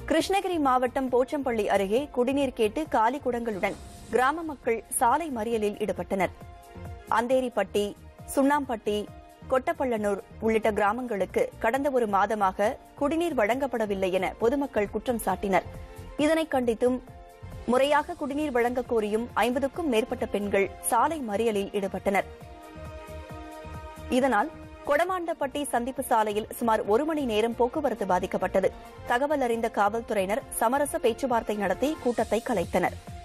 கிருஷ்ணகிரி மாவட்டம் போச்சம்பள்ளி அருகே குடிநீர் கேட்டு காலி குடங்களுடன் கிராம மக்கள் சாலை மறியலில் ஈடுபட்டனர் அந்தேரிப்பட்டி சுண்ணாம்பட்டி கொட்டப்பள்ளனூர் உள்ளிட்ட கிராமங்களுக்கு கடந்த ஒரு மாதமாக குடிநீர் வழங்கப்படவில்லை என பொதுமக்கள் குற்றம் சாட்டினர் இதனை கண்டித்தும் முறையாக குடிநீர் வழங்கக் கோரியும் ஐம்பதுக்கும் மேற்பட்ட பெண்கள் சாலை மறியலில் ஈடுபட்டனர் இதனால் கொடமாண்டப்பட்டி சந்திப்பு சாலையில் சுமார் ஒரு மணி நேரம் போக்குவரத்து பாதிக்கப்பட்டது தகவல் அறிந்த காவல்துறையினர் சமரச பேச்சுவார்த்தை நடத்தி கூட்டத்தை கலைத்தனர்